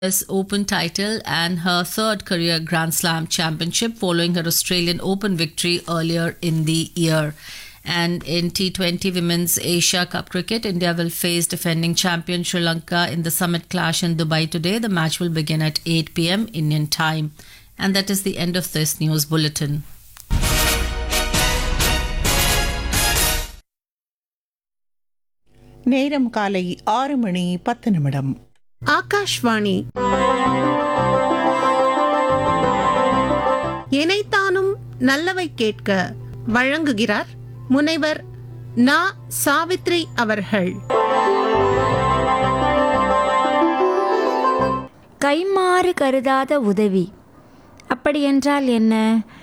US Open title and her third career Grand Slam championship following her Australian Open victory earlier in the year. And in T20 Women's Asia Cup cricket, India will face defending champion Sri Lanka in the summit clash in Dubai today. The match will begin at 8 pm Indian time. And that is the end of this news bulletin. நேரம் காலை ஆறு மணி பத்து நிமிடம் ஆகாஷ்வாணி எனைத்தானும் நல்லவை கேட்க வழங்குகிறார் முனைவர் நா சாவித்ரி அவர்கள் கைமாறு கருதாத உதவி அப்படியென்றால் என்ன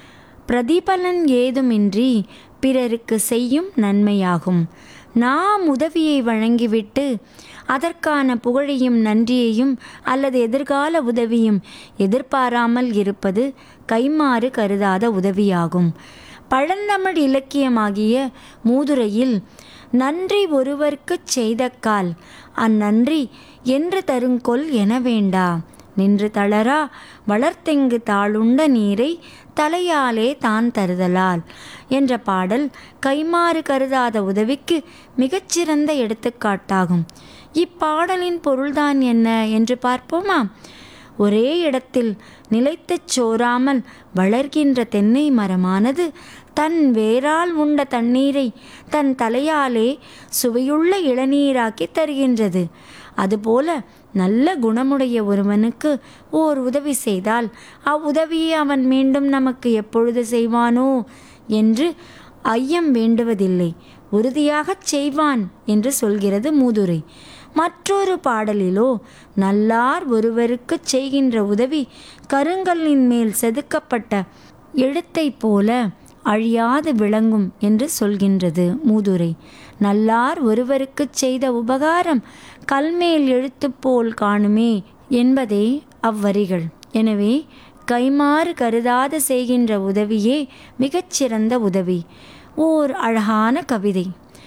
பிரதிபலன் ஏதுமின்றி பிறருக்கு செய்யும் நன்மையாகும் நாம் உதவியை வழங்கிவிட்டு அதற்கான புகழையும் நன்றியையும் அல்லது எதிர்கால உதவியும் எதிர்பாராமல் இருப்பது கைமாறு கருதாத உதவியாகும் பழந்தமிழ் இலக்கியமாகிய மூதுரையில் நன்றி ஒருவர்க்குச் செய்தக்கால் அந்நன்றி என்று தருங்கொல் என வேண்டா நின்று தளரா வளர்த்தெங்கு தாளுண்ட நீரை தலையாலே தான் தருதலால் என்ற பாடல் கைமாறு கருதாத உதவிக்கு மிகச்சிறந்த எடுத்துக்காட்டாகும் இப்பாடலின் பொருள்தான் என்ன என்று பார்ப்போமா ஒரே இடத்தில் நிலைத்துச் சோராமல் வளர்கின்ற தென்னை மரமானது தன் வேரால் உண்ட தண்ணீரை தன் தலையாலே சுவையுள்ள இளநீராக்கி தருகின்றது அதுபோல நல்ல குணமுடைய ஒருவனுக்கு ஓர் உதவி செய்தால் அவ்வுதவியை அவன் மீண்டும் நமக்கு எப்பொழுது செய்வானோ என்று ஐயம் வேண்டுவதில்லை உறுதியாகச் செய்வான் என்று சொல்கிறது மூதுரை மற்றொரு பாடலிலோ நல்லார் ஒருவருக்குச் செய்கின்ற உதவி கருங்கல்லின் மேல் செதுக்கப்பட்ட எழுத்தைப் போல அழியாது விளங்கும் என்று சொல்கின்றது மூதுரை நல்லார் ஒருவருக்குச் செய்த உபகாரம் கல்மேல் எழுத்து போல் காணுமே என்பதே அவ்வரிகள் எனவே கைமாறு கருதாத செய்கின்ற உதவியே மிகச்சிறந்த உதவி ஓர் அழகான கவிதை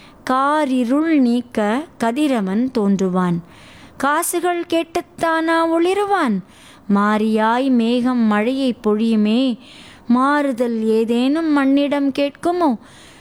காரிருள் நீக்க கதிரவன் தோன்றுவான் காசுகள் கேட்டுத்தானா ஒளிருவான் மாரியாய் மேகம் மழையை பொழியுமே மாறுதல் ஏதேனும் மண்ணிடம் கேட்குமோ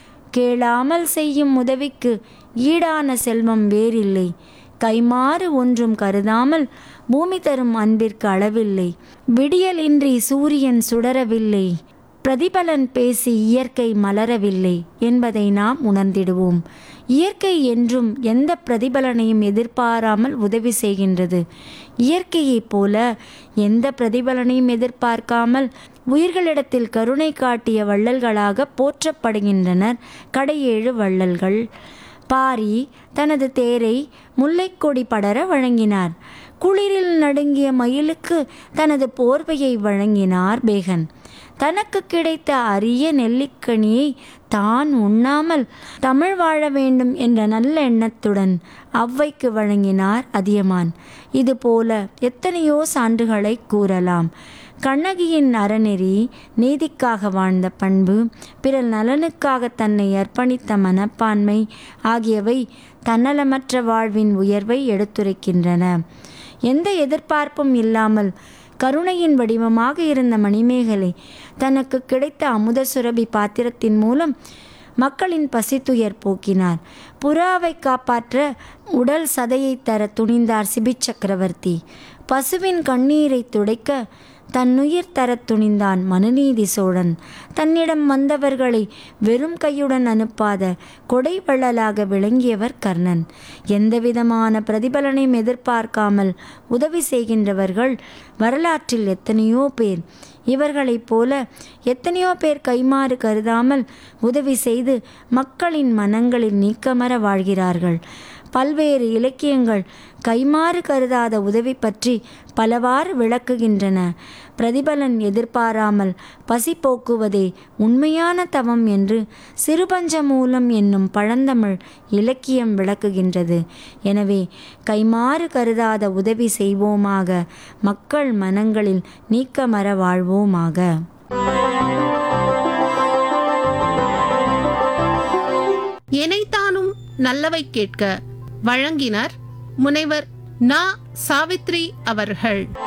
கேளாமல் செய்யும் உதவிக்கு ஈடான செல்வம் வேறில்லை கைமாறு ஒன்றும் கருதாமல் பூமி தரும் அன்பிற்கு அளவில்லை விடியலின்றி சூரியன் சுடரவில்லை பிரதிபலன் பேசி இயற்கை மலரவில்லை என்பதை நாம் உணர்ந்திடுவோம் இயற்கை என்றும் எந்த பிரதிபலனையும் எதிர்பாராமல் உதவி செய்கின்றது இயற்கையைப் போல எந்த பிரதிபலனையும் எதிர்பார்க்காமல் உயிர்களிடத்தில் கருணை காட்டிய வள்ளல்களாக போற்றப்படுகின்றனர் கடையேழு வள்ளல்கள் பாரி தனது தேரை முல்லைக்கொடி படர வழங்கினார் குளிரில் நடுங்கிய மயிலுக்கு தனது போர்வையை வழங்கினார் பேகன் தனக்கு கிடைத்த அரிய நெல்லிக்கனியை தான் உண்ணாமல் தமிழ் வாழ வேண்டும் என்ற நல்ல எண்ணத்துடன் அவ்வைக்கு வழங்கினார் அதியமான் இதுபோல எத்தனையோ சான்றுகளை கூறலாம் கண்ணகியின் அறநெறி நீதிக்காக வாழ்ந்த பண்பு பிறர் நலனுக்காக தன்னை அர்ப்பணித்த மனப்பான்மை ஆகியவை தன்னலமற்ற வாழ்வின் உயர்வை எடுத்துரைக்கின்றன எந்த எதிர்பார்ப்பும் இல்லாமல் கருணையின் வடிவமாக இருந்த மணிமேகலை தனக்கு கிடைத்த அமுத சுரபி பாத்திரத்தின் மூலம் மக்களின் பசித்துயர் போக்கினார் புறாவை காப்பாற்ற உடல் சதையை தர துணிந்தார் சிபி சக்கரவர்த்தி பசுவின் கண்ணீரை துடைக்க தன்னுயிர் தரத் துணிந்தான் மனுநீதி சோழன் தன்னிடம் வந்தவர்களை வெறும் கையுடன் அனுப்பாத கொடை வள்ளலாக விளங்கியவர் கர்ணன் எந்தவிதமான பிரதிபலனையும் எதிர்பார்க்காமல் உதவி செய்கின்றவர்கள் வரலாற்றில் எத்தனையோ பேர் இவர்களைப் போல எத்தனையோ பேர் கைமாறு கருதாமல் உதவி செய்து மக்களின் மனங்களில் நீக்கமர வாழ்கிறார்கள் பல்வேறு இலக்கியங்கள் கைமாறு கருதாத உதவி பற்றி பலவாறு விளக்குகின்றன பிரதிபலன் எதிர்பாராமல் பசி போக்குவதே உண்மையான தவம் என்று சிறுபஞ்ச மூலம் என்னும் பழந்தமிழ் இலக்கியம் விளக்குகின்றது எனவே கைமாறு கருதாத உதவி செய்வோமாக மக்கள் மனங்களில் நீக்கமர வாழ்வோமாக எனைத்தானும் நல்லவை கேட்க வழங்கினார் முனைவர் நா சாவித்ரி அவர்கள்